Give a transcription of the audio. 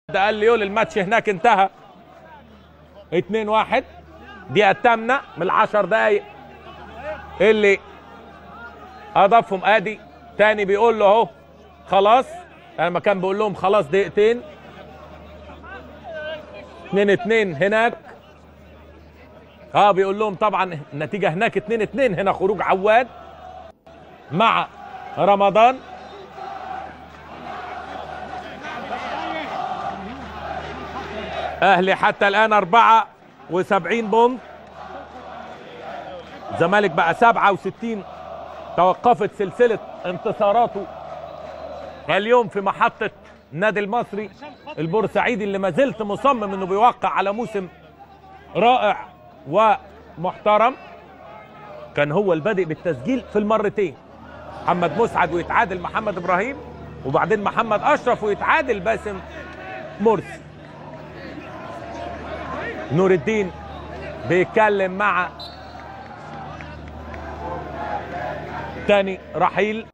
ده قال لي يقول الماتش هناك انتهى 2 1 دقيقة الثامنة من العشر دقايق اللي اضافهم ادي تاني بيقول له اهو خلاص لما كان بيقول لهم خلاص دقيقتين 2 2 هناك اه بيقول لهم طبعا النتيجة هناك 2 2 هنا خروج عواد مع رمضان اهلي حتى الان 74 بونت الزمالك بقى 67 توقفت سلسله انتصاراته اليوم في محطه النادي المصري البورسعيدي اللي ما زلت مصمم انه بيوقع على موسم رائع ومحترم كان هو البادئ بالتسجيل في المرتين محمد مسعد ويتعادل محمد ابراهيم وبعدين محمد اشرف ويتعادل باسم مرسي نور الدين بيتكلم مع تاني رحيل